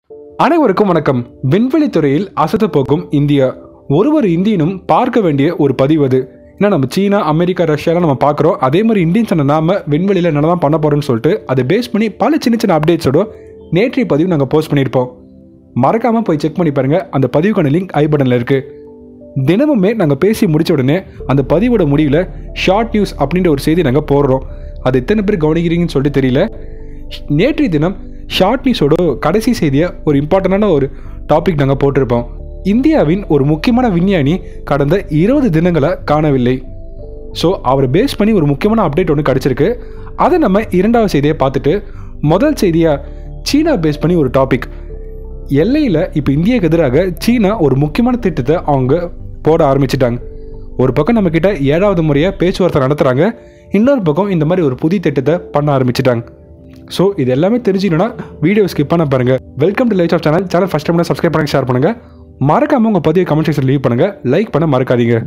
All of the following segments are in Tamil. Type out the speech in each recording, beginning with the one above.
அனைவருக்கும் வணக்கம் விண்வெளி துறையில் அசத்த போகும் இந்தியா ஒரு ஒரு இந்தியனும் பார்க்க வேண்டிய ஒரு பதிவு அது ஏன்னா நம்ம சீனா அமெரிக்கா ரஷ்யாலாம் நம்ம பார்க்குறோம் அதே மாதிரி இந்தியன்ஸ் நாம விண்வெளியில் என்ன தான் பண்ண போறோம்னு சொல்லிட்டு அதை பேஸ் பண்ணி பல சின்ன சின்ன அப்டேட்ஸோட நேற்றைய பதிவு நாங்கள் போஸ்ட் பண்ணியிருப்போம் மறக்காம போய் செக் பண்ணி பாருங்க அந்த பதிவுக்கான லிங்க் ஐ பட்டனில் இருக்கு தினமுமே நாங்கள் பேசி முடிச்ச உடனே அந்த பதிவோட முடிவில் ஷார்ட் நியூஸ் அப்படின்ற ஒரு செய்தி நாங்கள் போடுறோம் அது எத்தனை பேர் கவனிக்கிறீங்கன்னு சொல்லிட்டு தெரியல நேற்றைய தினம் ஷார்ட் நியூஸோட கடைசி செய்தியை ஒரு இம்பார்ட்டண்டான ஒரு டாபிக் நாங்கள் போட்டிருப்போம் இந்தியாவின் ஒரு முக்கியமான விஞ்ஞானி கடந்த இருபது தினங்களை காணவில்லை ஸோ அவரை பேஸ் பண்ணி ஒரு முக்கியமான அப்டேட் ஒன்று கிடச்சிருக்கு அதை நம்ம இரண்டாவது செய்தியை பார்த்துட்டு முதல் செய்தியாக சீனா பேஸ் பண்ணி ஒரு டாபிக் எல்லையில் இப்போ இந்தியாவுக்கு எதிராக சீனா ஒரு முக்கியமான திட்டத்தை அவங்க போட ஆரம்பிச்சிட்டாங்க ஒரு பக்கம் நம்ம கிட்ட ஏழாவது முறையாக பேச்சுவார்த்தை நடத்துகிறாங்க இன்னொரு பக்கம் இந்த மாதிரி ஒரு புதிய திட்டத்தை பண்ண ஆரம்பிச்சிட்டாங்க ஸோ இது எல்லாமே தெரிஞ்சுக்கணும்னா வீடியோ ஸ்கிப் பண்ண பாருங்க welcome to light off channel channel first time subscribe பண்ணி ஷேர் பண்ணுங்க மறக்காம உங்கள் பதிவு கமெண்ட் செக்ஷன் லீவ் பண்ணுங்க லைக் பண்ண மறக்காதீங்க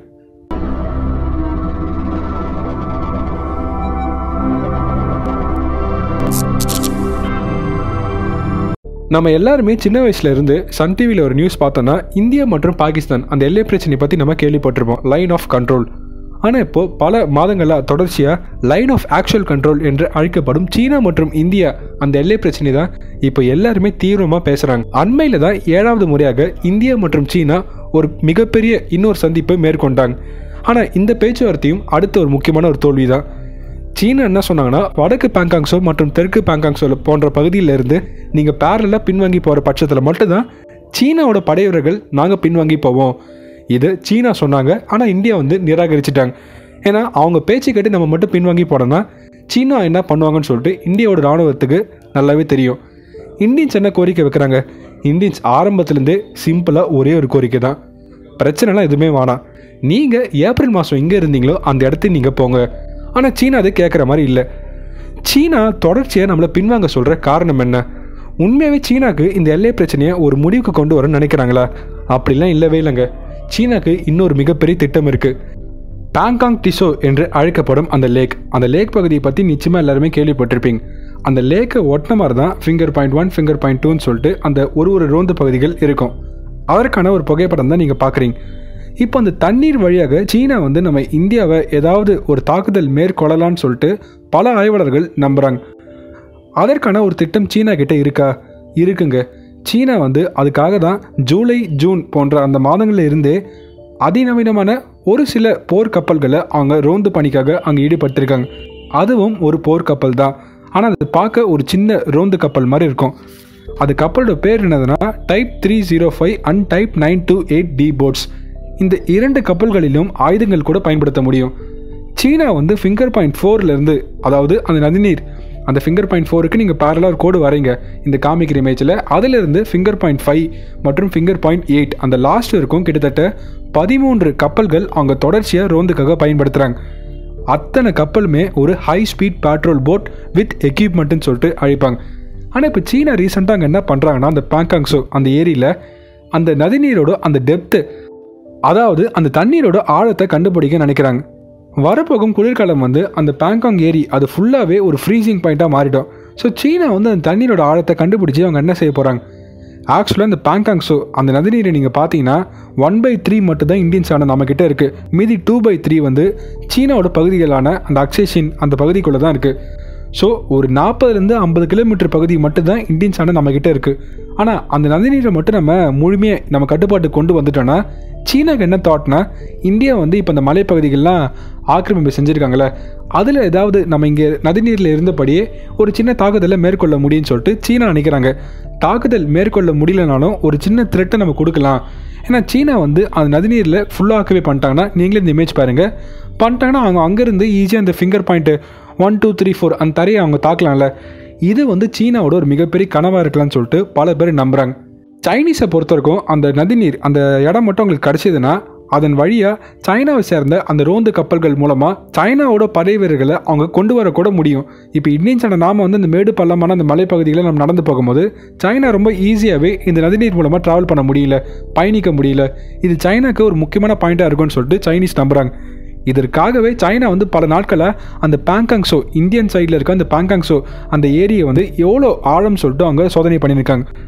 நம்ம எல்லாருமே சின்ன வயசுல இருந்து சன் டிவியில் ஒரு நியூஸ் பார்த்தோன்னா இந்தியா மற்றும் பாகிஸ்தான் அந்த எல்லை பிரச்சனை பற்றி நம்ம கேள்விப்பட்டிருப்போம் லைன் ஆஃப் கண்ட்ரோல் ஆனால் இப்போ பல மாதங்களாக தொடர்ச்சியாக லைன் ஆஃப் ஆக்சுவல் கண்ட்ரோல் என்று அழைக்கப்படும் சீனா மற்றும் இந்தியா அந்த எல்லை பிரச்சனை தான் இப்போ எல்லாருமே தீவிரமாக பேசுகிறாங்க அண்மையில் தான் ஏழாவது முறையாக இந்தியா மற்றும் சீனா ஒரு மிகப்பெரிய இன்னொரு சந்திப்பை மேற்கொண்டாங்க ஆனால் இந்த பேச்சுவார்த்தையும் அடுத்த ஒரு முக்கியமான ஒரு தோல்வி தான் சீனா என்ன சொன்னாங்கன்னா வடக்கு பேங்காங்ஸோ மற்றும் தெற்கு பேங்காங்ஸோ போன்ற பகுதியில இருந்து நீங்கள் பேரலாக பின்வாங்கி போகிற பட்சத்தில் மட்டும்தான் சீனாவோட படையவர்கள் நாங்கள் பின்வாங்கி போவோம் இது சீனா சொன்னாங்க ஆனால் இந்தியா வந்து நிராகரிச்சிட்டாங்க ஏன்னா அவங்க பேச்சு கேட்டு நம்ம மட்டும் பின்வாங்கி போனோம்னா சீனா என்ன பண்ணுவாங்கன்னு சொல்லிட்டு இந்தியாவோட ராணுவத்துக்கு நல்லாவே தெரியும் இந்தியன்ஸ் என்ன கோரிக்கை வைக்கிறாங்க இந்தியன்ஸ் ஆரம்பத்துலேருந்தே சிம்பிளாக ஒரே ஒரு கோரிக்கை தான் பிரச்சனைலாம் எதுவுமே வேணாம் நீங்கள் ஏப்ரல் மாதம் எங்கே இருந்தீங்களோ அந்த இடத்துக்கு நீங்கள் போங்க ஆனால் சீனா அது கேட்குற மாதிரி இல்லை சீனா தொடர்ச்சியாக நம்மளை பின்வாங்க சொல்கிற காரணம் என்ன உண்மையாகவே சீனாக்கு இந்த எல்லை பிரச்சனையை ஒரு முடிவுக்கு கொண்டு வரணும்னு நினைக்கிறாங்களா அப்படிலாம் இல்லவே இல்லைங்க சீனாக்கு இன்னொரு மிகப்பெரிய திட்டம் இருக்குது பேங்காங் டிசோ என்று அழைக்கப்படும் அந்த லேக் அந்த லேக் பகுதியை பற்றி நிச்சயமாக எல்லாருமே கேள்விப்பட்டிருப்பீங்க அந்த லேக்கை ஒட்டின மாதிரி தான் finger point one finger point டூன்னு சொல்லிட்டு அந்த ஒரு ஒரு ரோந்து பகுதிகள் இருக்கும் அதற்கான ஒரு புகைப்படம் தான் நீங்கள் பார்க்குறீங்க இப்போ அந்த தண்ணீர் வழியாக சீனா வந்து நம்ம இந்தியாவை ஏதாவது ஒரு தாக்குதல் மேற்கொள்ளலான்னு சொல்லிட்டு பல ஆய்வாளர்கள் நம்புகிறாங்க அதற்கான ஒரு திட்டம் சீனா கிட்ட இருக்கா இருக்குங்க சீனா வந்து அதுக்காக தான் ஜூலை ஜூன் போன்ற அந்த மாதங்களில் இருந்தே அதிநவீனமான ஒரு சில போர்க்கப்பல்களை அவங்க ரோந்து பணிக்காக அங்கே ஈடுபடுத்திருக்காங்க அதுவும் ஒரு போர்க்கப்பல் தான் ஆனால் அது பார்க்க ஒரு சின்ன ரோந்து கப்பல் மாதிரி இருக்கும் அது கப்பலோட பேர் என்னதுன்னா type three zero five and type nine two eight D boats இந்த இரண்டு கப்பல்களிலும் ஆயுதங்கள் கூட பயன்படுத்த முடியும் சீனா வந்து ஃபிங்கர் பாயிண்ட் ஃபோர்லேருந்து அதாவது அந்த நதிநீர் அந்த ஃபிங்கர் பாயிண்ட் ஃபோருக்கு நீங்கள் பேரலாக ஒரு கோடு வரைங்க இந்த காமிக்கிற இமேஜில் அதிலிருந்து ஃபிங்கர் பாயிண்ட் ஃபைவ் மற்றும் ஃபிங்கர் பாயிண்ட் எயிட் அந்த லாஸ்ட் இருக்கும் கிட்டத்தட்ட பதிமூன்று கப்பல்கள் அவங்க தொடர்ச்சியாக ரோந்துக்காக பயன்படுத்துகிறாங்க அத்தனை கப்பலுமே ஒரு high speed patrol boat with எக்யூப்மெண்ட்டுன்னு சொல்லிட்டு அழைப்பாங்க ஆனால் இப்போ சீனா ரீசெண்டாக அங்கே என்ன பண்ணுறாங்கன்னா அந்த பேங்காங்ஸோ அந்த ஏரியில் அந்த நதிநீரோட அந்த டெப்த்து அதாவது அந்த தண்ணீரோட ஆழத்தை கண்டுபிடிக்க நினைக்கிறாங்க வரப்போகும் குளிர்காலம் வந்து அந்த பேங்காங் ஏரி அது ஃபுல்லாகவே ஒரு ஃப்ரீசிங் பாயிண்ட்டாக மாறிடும் ஸோ சீனா வந்து அந்த தண்ணீரோட ஆழத்தை கண்டுபிடிச்சி அவங்க என்ன செய்ய போகிறாங்க ஆக்சுவலாக இந்த பேங்காங்ஸோ அந்த நதிநீரை நீங்கள் பார்த்தீங்கன்னா ஒன் பை த்ரீ மட்டும் தான் இந்தியன்ஸான நம்மக்கிட்ட இருக்குது மீதி டூ பை த்ரீ வந்து சீனாவோட பகுதிகளான அந்த அக்ஷேஷின் அந்த பகுதிக்குள்ளே தான் இருக்குது ஸோ ஒரு நாற்பதுலேருந்து ஐம்பது கிலோமீட்டர் பகுதி மட்டும்தான் இந்தியன்ஸான நம்மக்கிட்ட இருக்குது ஆனால் அந்த நதிநீரை மட்டும் நம்ம முழுமையாக நம்ம கட்டுப்பாட்டுக்கு கொண்டு வந்துட்டோன்னா சீனாக்கு என்ன தாட்னா இந்தியா வந்து இப்போ இந்த மலைப்பகுதிகள்லாம் ஆக்கிரமிப்பு செஞ்சுருக்காங்களே அதில் ஏதாவது நம்ம இங்கே நதிநீரில் இருந்தபடியே ஒரு சின்ன தாக்குதலை மேற்கொள்ள முடியும்னு சொல்லிட்டு சீனா நினைக்கிறாங்க தாக்குதல் மேற்கொள்ள முடியலனாலும் ஒரு சின்ன த்ரெட்டை நம்ம கொடுக்கலாம் ஏன்னா சீனா வந்து அந்த நதிநீரில் ஃபுல்லாக ஆக்கவே பண்ணிட்டாங்கன்னா நீங்களே இந்த இமேஜ் பாருங்கள் பண்ணிட்டாங்கன்னா அவங்க அங்கேருந்து ஈஸியாக அந்த finger point one two three four அந்த தரையை அவங்க தாக்கலாம்ல இது வந்து சீனாவோட ஒரு மிகப்பெரிய கனவாக இருக்கலாம்னு சொல்லிட்டு பல பேர் நம்புகிறாங்க சைனீஸை பொறுத்த வரைக்கும் அந்த நதிநீர் அந்த இடம் மட்டும் அவங்களுக்கு கிடச்சிதுன்னா அதன் வழியாக சைனாவை சேர்ந்த அந்த ரோந்து கப்பல்கள் மூலமாக சைனாவோட படை வீரர்களை அவங்க கொண்டு வரக்கூட முடியும் இப்போ இந்தியன்ஸான நாம வந்து இந்த மேடு பள்ளமான அந்த மலைப்பகுதிகளை நம்ம நடந்து போகும்போது சைனா ரொம்ப ஈஸியாகவே இந்த நதிநீர் மூலமாக ட்ராவல் பண்ண முடியல பயணிக்க முடியல இது சைனாக்கு ஒரு முக்கியமான பாயிண்ட்டாக இருக்கும்னு சொல்லிட்டு சைனீஸ் நம்புகிறாங்க இதற்காகவே சைனா வந்து பல நாட்களாக அந்த பேங்காங் ஷோ இந்தியன் சைடில் இருக்க அந்த பேங்காங் ஷோ அந்த ஏரியை வந்து எவ்வளோ ஆழம் சொல்லிட்டு அவங்க சோதனை பண்ணியிருக்காங்க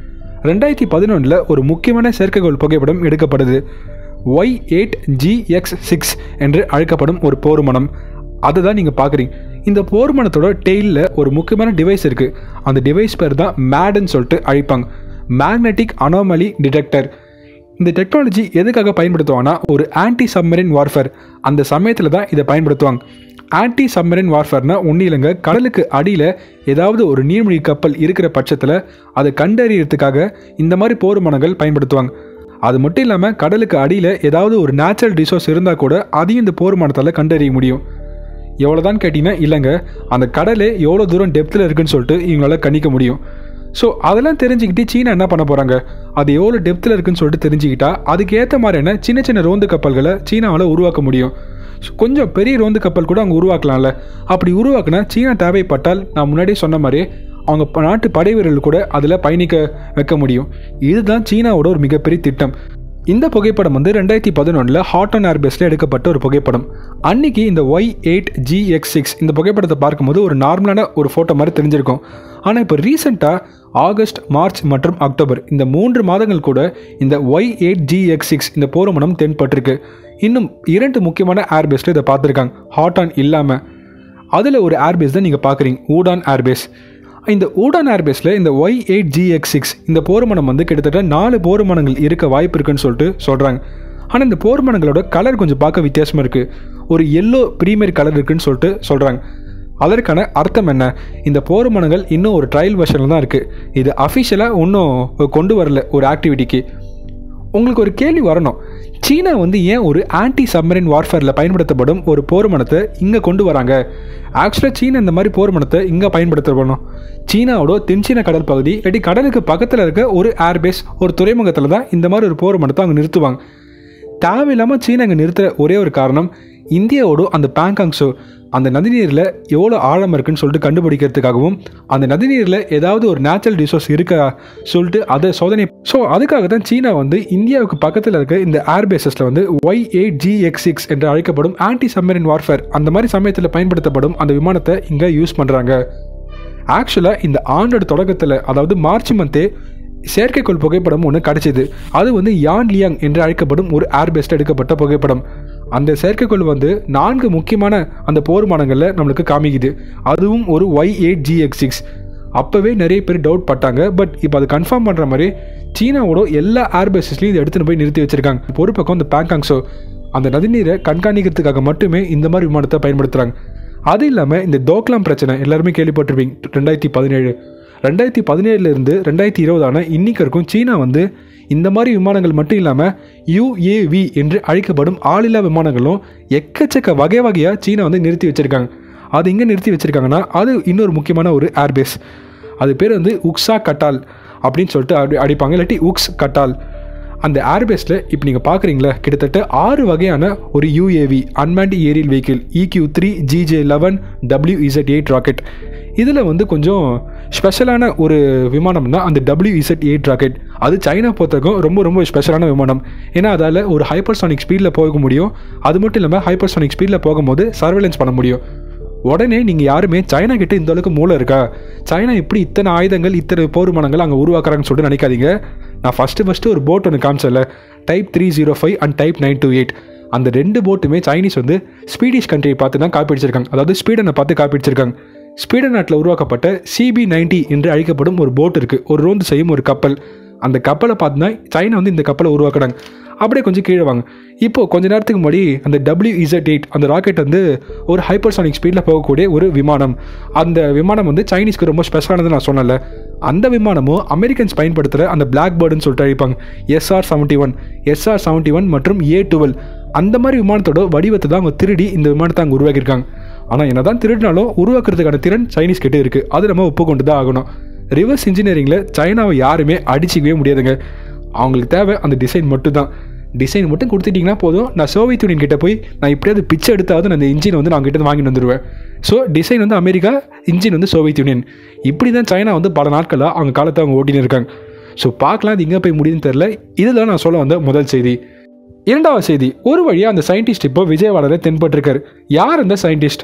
ரெண்டாயிரத்தி பதினொன்றில் ஒரு முக்கியமான செயற்கைக்கோள் புகைப்படம் எடுக்கப்படுது ஒய் எயிட் ஜிஎக்ஸ் சிக்ஸ் என்று அழைக்கப்படும் ஒரு போர்மனம் அதை தான் நீங்கள் பார்க்குறீங்க இந்த போர்மனத்தோட டெய்லில் ஒரு முக்கியமான டிவைஸ் இருக்குது அந்த டிவைஸ் பேர் தான் மேடுன்னு சொல்லிட்டு அழைப்பாங்க மேக்னெட்டிக் அனாமலி டிடெக்டர் இந்த டெக்னாலஜி எதுக்காக பயன்படுத்துவாங்கன்னா ஒரு ஆன்டி சப்மரின் வார்ஃபேர் அந்த சமயத்தில் தான் இதை பயன்படுத்துவாங்க ஆன்டி சப்மரின் வார்ஃபேர்னா ஒன்றும் இல்லைங்க கடலுக்கு அடியில் ஏதாவது ஒரு நீர்மூழ்கி கப்பல் இருக்கிற பட்சத்தில் அதை கண்டறியறதுக்காக இந்த மாதிரி போர்மனங்கள் பயன்படுத்துவாங்க அது மட்டும் இல்லாமல் கடலுக்கு அடியில் ஏதாவது ஒரு நேச்சுரல் ரிசோர்ஸ் இருந்தால் கூட அதையும் இந்த போர்மானத்தால் கண்டறிய முடியும் எவ்வளோதான் கேட்டிங்கன்னா இல்லைங்க அந்த கடலே எவ்வளோ தூரம் டெப்த்தில் இருக்குன்னு சொல்லிட்டு இவங்களால கணிக்க முடியும் ஸோ அதெல்லாம் தெரிஞ்சுக்கிட்டு சீனா என்ன பண்ண போகிறாங்க அது எவ்வளோ டெப்த்தில் இருக்குன்னு சொல்லிட்டு தெரிஞ்சுக்கிட்டா அதுக்கு ஏற்ற மாதிரியான சின்ன சின்ன ரோந்து கப்பல்களை சீனாவால் உருவாக்க முடியும் ஸோ கொஞ்சம் பெரிய ரோந்து கப்பல் கூட அவங்க உருவாக்கலாம்ல அப்படி உருவாக்குனா சீனா தேவைப்பட்டால் நான் முன்னாடியே சொன்ன மாதிரி அவங்க ப- நாட்டு படை வீரர்கள் கூட அதில் பயணிக்க வைக்க முடியும் இதுதான் சீனாவோட ஒரு மிகப்பெரிய திட்டம் இந்த புகைப்படம் வந்து ரெண்டாயிரத்தி பதினொன்றில் ஹாட் அண்ட் ஏர்பேஸில் எடுக்கப்பட்ட ஒரு புகைப்படம் அன்னைக்கு இந்த ஒய் எயிட் ஜிஎக்ஸ் சிக்ஸ் இந்த புகைப்படத்தை பார்க்கும்போது ஒரு நார்மலான ஒரு ஃபோட்டோ மாதிரி தெரிஞ்சிருக்கும் ஆனால் இப்போ ரீசெண்டாக ஆகஸ்ட் மார்ச் மற்றும் அக்டோபர் இந்த மூன்று மாதங்கள் கூட இந்த ஒய் எயிட் ஜிஎக்ஸ் சிக்ஸ் இந்த போர்மனம் தென்பட்டிருக்கு இன்னும் இரண்டு முக்கியமான ஏர்பேஸில் இதை பார்த்துருக்காங்க ஹாட் ஆன் இல்லாமல் அதில் ஒரு ஏர்பேஸ் தான் நீங்கள் பார்க்குறீங்க ஊடான் ஏர்பேஸ் இந்த ஊடான் ஏர்பேஸில் இந்த ஒய் எயிட் ஜிஎக்ஸ் சிக்ஸ் இந்த போர்மனம் வந்து கிட்டத்தட்ட நாலு போர்மனங்கள் இருக்க வாய்ப்பு இருக்குன்னு சொல்லிட்டு சொல்கிறாங்க ஆனால் இந்த போர்மனங்களோட கலர் கொஞ்சம் பார்க்க வித்தியாசமாக இருக்குது ஒரு எல்லோ ப்ரீமியர் கலர் இருக்குன்னு சொல்லிட்டு சொல்கிறாங்க அதற்கான அர்த்தம் என்ன இந்த போர்மனங்கள் இன்னும் ஒரு ட்ரையல் வெர்ஷனில் தான் இருக்குது இது அஃபிஷியலாக இன்னும் கொண்டு வரல ஒரு ஆக்டிவிட்டிக்கு உங்களுக்கு ஒரு கேள்வி வரணும் சீனா வந்து ஏன் ஒரு ஆன்டி சப்மரின் வார்ஃபேரில் பயன்படுத்தப்படும் ஒரு போர்மனத்தை இங்கே கொண்டு வராங்க ஆக்சுவலாக சீனா இந்த மாதிரி போர்மனத்தை இங்கே பயன்படுத்தப்படணும் சீனாவோட தென்சீன கடல் பகுதி இல்லாட்டி கடலுக்கு பக்கத்தில் இருக்க ஒரு ஏர்பேஸ் ஒரு துறைமுகத்தில் தான் இந்த மாதிரி ஒரு போர்மனத்தை அவங்க நிறுத்துவாங்க தேவையில்லாமல் சீனா இங்கே நிறுத்துற ஒரே ஒரு காரணம் இந்தியாவோட அந்த பேங்காங் ஷோ அந்த நதிநீரில் எவ்வளோ ஆழம் இருக்குன்னு சொல்லிட்டு கண்டுபிடிக்கிறதுக்காகவும் அந்த நதிநீரில் ஏதாவது ஒரு நேச்சுரல் ரிசோர்ஸ் இருக்கா சொல்லிட்டு அதை சோதனை ஸோ அதுக்காக தான் சீனா வந்து இந்தியாவுக்கு பக்கத்தில் இருக்க இந்த ஏர்பேசஸில் வந்து Y eight G X six என்று அழைக்கப்படும் ஆன்டி சம்மரின் வார்ஃபேர் அந்த மாதிரி சமயத்தில் பயன்படுத்தப்படும் அந்த விமானத்தை இங்கே யூஸ் பண்ணுறாங்க ஆக்சுவலாக இந்த ஆண்டோட தொடக்கத்தில் அதாவது மார்ச் மந்தே செயற்கைக்கோள் புகைப்படம் ஒன்று கிடச்சிது அது வந்து யான் லியாங் என்று அழைக்கப்படும் ஒரு ஏர்பேஸ்ட் எடுக்கப்பட்ட புகைப்படம் அந்த செயற்கைக்கோள் வந்து நான்கு முக்கியமான அந்த போர்மானங்களில் நம்மளுக்கு காமிக்குது அதுவும் ஒரு ஒய் எயிட் ஜிஎக்ஸ் சிக்ஸ் அப்போவே நிறைய பேர் டவுட் பட்டாங்க பட் இப்போ அது கன்ஃபார்ம் பண்ணுற மாதிரி சீனாவோட எல்லா ஏர்பேஸஸ்லையும் இதை எடுத்துன்னு போய் நிறுத்தி வச்சிருக்காங்க இப்போ ஒரு பக்கம் இந்த பேங்காங் ஷோ அந்த நதிநீரை கண்காணிக்கிறதுக்காக மட்டுமே இந்த மாதிரி விமானத்தை பயன்படுத்துகிறாங்க அது இல்லாமல் இந்த தோக்லாம் பிரச்சனை எல்லாருமே கேள்விப்பட்டிருப்பீங்க ரெண்டாயிரத்தி பதினேழு ரெண்டாயிரத்தி பதினேழுலேருந்து ரெண்டாயிரத்தி இருபதான இன்னைக்கு வரைக்கும் சீனா வந்து இந்த மாதிரி விமானங்கள் மட்டும் இல்லாமல் யுஏவி என்று அழைக்கப்படும் ஆளில்லா விமானங்களும் எக்கச்சக்க வகை வகையாக சீனா வந்து நிறுத்தி வச்சுருக்காங்க அது எங்கே நிறுத்தி வச்சுருக்காங்கன்னா அது இன்னொரு முக்கியமான ஒரு ஏர்பேஸ் அது பேர் வந்து உக்ஸா கட்டால் அப்படின்னு சொல்லிட்டு அடி அடிப்பாங்க இல்லாட்டி உக்ஸ் கட்டால் அந்த ஏர்பேஸில் இப்போ நீங்கள் பார்க்குறீங்களா கிட்டத்தட்ட ஆறு வகையான ஒரு UAV unmanned aerial vehicle EQ three GJ eleven W Z eight rocket இதில் வந்து கொஞ்சம் ஸ்பெஷலான ஒரு விமானம் தான் அந்த டபிள்யூ இசட் எயிட் ராக்கெட் அது சைனா பொறுத்தவரைக்கும் ரொம்ப ரொம்ப ஸ்பெஷலான விமானம் ஏன்னா அதால் ஒரு ஹைப்பர்சானிக் ஸ்பீடில் போக முடியும் அது மட்டும் இல்லாமல் ஹைப்பர்சானிக் ஸ்பீடில் போகும்போது சர்வேலன்ஸ் பண்ண முடியும் உடனே நீங்கள் யாருமே சைனா கிட்ட இந்த அளவுக்கு மூளை இருக்கா சைனா இப்படி இத்தனை ஆயுதங்கள் இத்தனை போர் விமானங்கள் அங்கே உருவாக்குறாங்கன்னு சொல்லிட்டு நினைக்காதீங்க நான் ஃபஸ்ட்டு ஃபஸ்ட்டு ஒரு போட் ஒன்று காமிச்சல type three zero five and type nine two eight அந்த ரெண்டு போட்டுமே சைனீஸ் வந்து ஸ்வீடிஷ் கண்ட்ரியை பார்த்து தான் காப்பி அடிச்சிருக்காங்க அதாவது ஸ்வீடனை பார்த்து காப்பி அடிச்சிருக்காங்க ஸ்வீடன் நாட்டில் உருவாக்கப்பட்ட சிபி நைன்டி என்று அழைக்கப்படும் ஒரு போட் இருக்குது ஒரு ரோந்து செய்யும் ஒரு கப்பல் அந்த கப்பலை பார்த்து தான் சைனா வந்து இந்த கப்பலை உருவாக்குறாங்க அப்படியே கொஞ்சம் கீழே வாங்க இப்போ கொஞ்ச நேரத்துக்கு முன்னாடி அந்த டபிள்யூ இசட் எயிட் அந்த ராக்கெட் வந்து ஒரு ஹைப்பர்சானிக் ஸ்பீடில் போகக்கூடிய ஒரு விமானம் அந்த விமானம் வந்து சைனீஸ்க்கு ரொம்ப ஸ்பெஷலானது நான் சொன்னல அந்த விமானமும் அமெரிக்கன்ஸ் பயன்படுத்துகிற அந்த பிளாக் பேர்டுன்னு சொல்லிட்டு அழைப்பாங்க SR seventy one SR seventy one மற்றும் ஏ டுவெல் அந்த மாதிரி விமானத்தோட வடிவத்தை தான் அவங்க திருடி இந்த விமானத்தை அங்கே உருவாக்கியிருக்காங்க ஆனால் என்னதான் திருடினாலும் உருவாக்குறதுக்கான திறன் சைனீஸ் கிட்டே இருக்குது அது நம்ம ஒப்புக்கொண்டு தான் ஆகணும் ரிவர்ஸ் இன்ஜினியரிங்கில் சைனாவை யாருமே அடிச்சிக்கவே முடியாதுங்க அவங்களுக்கு தேவை அந்த டிசைன் மட்டும் தான் டிசைன் மட்டும் கொடுத்துட்டிங்கன்னா போதும் நான் சோவியத் யூனியன் கிட்ட போய் நான் இப்படியாவது பிச்சை எடுத்தாவது நான் அந்த இன்ஜின் வந்து நான் கிட்ட வாங்கிட்டு வந்துடுவேன் ஸோ டிசைன் வந்து அமெரிக்கா இன்ஜின் வந்து சோவியத் யூனியன் இப்படி தான் சைனா வந்து பல நாட்களாக அவங்க காலத்தை அவங்க ஓட்டின்னு இருக்காங்க ஸோ பார்க்கலாம் அது எங்கே போய் முடியுதுன்னு தெரில இதுதான் நான் சொல்ல வந்த முதல் செய்தி இரண்டாவது செய்தி ஒரு வழியாக அந்த சயின்டிஸ்ட் இப்போ விஜயவாடாவில் தென்பட்டிருக்காரு யார் அந்த சயின்டிஸ்ட்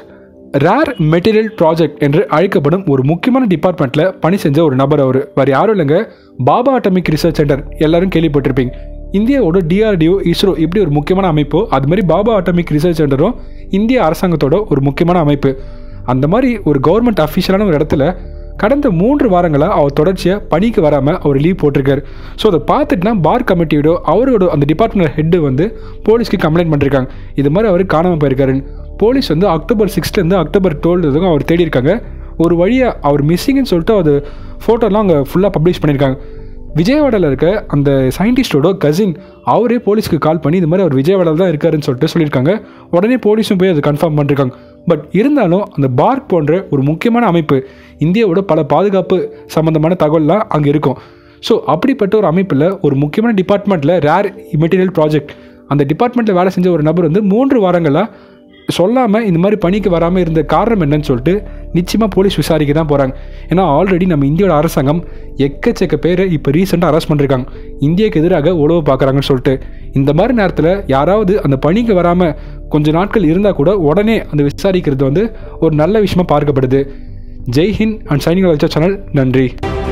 ரேர் மெட்டீரியல் ப்ராஜெக்ட் என்று அழைக்கப்படும் ஒரு முக்கியமான டிபார்ட்மெண்ட்டில் பணி செஞ்ச ஒரு நபர் அவர் வேறு யாரும் இல்லைங்க பாபா அட்டமிக் ரிசர்ச் சென்டர் எல்லாரும் கேள்விப்பட்டிருப்பீங்க இந்தியாவோட டிஆர்டிஓ இஸ்ரோ இப்படி ஒரு முக்கியமான அமைப்போ அது மாதிரி பாபா அட்டமிக் ரிசர்ச் சென்டரும் இந்திய அரசாங்கத்தோட ஒரு முக்கியமான அமைப்பு அந்த மாதிரி ஒரு கவர்மெண்ட் அஃபிஷியலான ஒரு இடத்துல கடந்த மூன்று வாரங்களாக அவர் தொடர்ச்சியாக பணிக்கு வராமல் அவர் லீவ் போட்டிருக்காரு ஸோ அதை பார்த்துட்டுனா பார் கமிட்டியோட அவரோட அந்த டிபார்ட்மெண்ட் ஹெட்டு வந்து போலீஸ்க்கு கம்ப்ளைண்ட் பண்ணிருக்காங்க இது மாதிரி அவர் காணாமல் போயிருக்காருன்னு போலீஸ் வந்து அக்டோபர் சிக்ஸ்த்லேருந்து அக்டோபர் டுவெல்த்துக்கும் அவர் தேடி இருக்காங்க ஒரு வழியாக அவர் மிஸ்ஸிங்னு சொல்லிட்டு அது ஃபோட்டோலாம் அங்கே ஃபுல்லாக பப்ளிஷ் பண்ணியிருக்காங்க விஜயவாடாவில் இருக்க அந்த சயின்டிஸ்டோட கசின் அவரே போலீஸ்க்கு கால் பண்ணி இது மாதிரி அவர் விஜயவாடாவில் தான் இருக்காருன்னு சொல்லிட்டு சொல்லியிருக்காங்க உடனே போலீஸும் போய் அதை கன்ஃபார்ம் பண்ணிருக்காங்க பட் இருந்தாலும் அந்த பார்க் போன்ற ஒரு முக்கியமான அமைப்பு இந்தியாவோட பல பாதுகாப்பு சம்மந்தமான தகவல்லாம் அங்கே இருக்கும் ஸோ அப்படிப்பட்ட ஒரு அமைப்பில் ஒரு முக்கியமான டிபார்ட்மெண்ட்டில் ரேர் மெட்டீரியல் ப்ராஜெக்ட் அந்த டிபார்ட்மெண்ட்டில் வேலை செஞ்ச ஒரு நபர் வந்து மூன்று வாரங்களாக சொல்லாமல் இந்த மாதிரி பணிக்கு வராமல் இருந்த காரணம் என்னன்னு சொல்லிட்டு நிச்சயமாக போலீஸ் விசாரிக்க தான் போகிறாங்க ஏன்னா ஆல்ரெடி நம்ம இந்தியோட அரசாங்கம் எக்கச்சக்க பேரை இப்போ ரீசெண்டாக அரெஸ்ட் பண்ணிருக்காங்க இந்தியாவுக்கு எதிராக உழவு பார்க்குறாங்கன்னு சொல்லிட்டு இந்த மாதிரி நேரத்தில் யாராவது அந்த பணிக்கு வராமல் கொஞ்ச நாட்கள் இருந்தால் கூட உடனே அந்த விசாரிக்கிறது வந்து ஒரு நல்ல விஷயமா பார்க்கப்படுது Jai Hind and shining culture channel நன்றி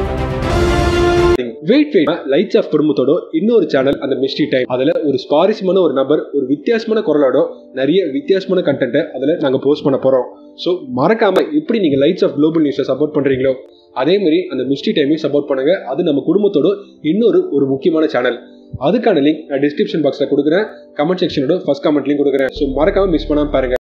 வெயிட் வெயிட் லைட்ஸ் ஆஃப் குடும்பத்தோட இன்னொரு சேனல் அந்த மிஸ்ட்ரி டைம் அதுல ஒரு சுவாரஸ்யமான ஒரு நபர் ஒரு வித்தியாசமான குரலோட நிறைய வித்தியாசமான கண்டென்ட்டை அதுல நாங்க போஸ்ட் பண்ண போறோம் ஸோ மறக்காம எப்படி நீங்க லைட்ஸ் ஆஃப் குளோபல் நியூஸை சப்போர்ட் பண்றீங்களோ அதே மாதிரி அந்த மிஸ்ட்ரி டைமையும் சப்போர்ட் பண்ணுங்க அது நம்ம குடும்பத்தோட இன்னொரு ஒரு முக்கியமான சேனல் அதுக்கான லிங்க் நான் டிஸ்கிரிப்ஷன் பாக்ஸ்ல கொடுக்குறேன் கமெண்ட் செக்ஷனோட ஃபர்ஸ்ட் கமெண்ட்லையும் கொடுக்குறேன் ஸோ மறக்காம மிஸ் பண்ணாம பாருங்க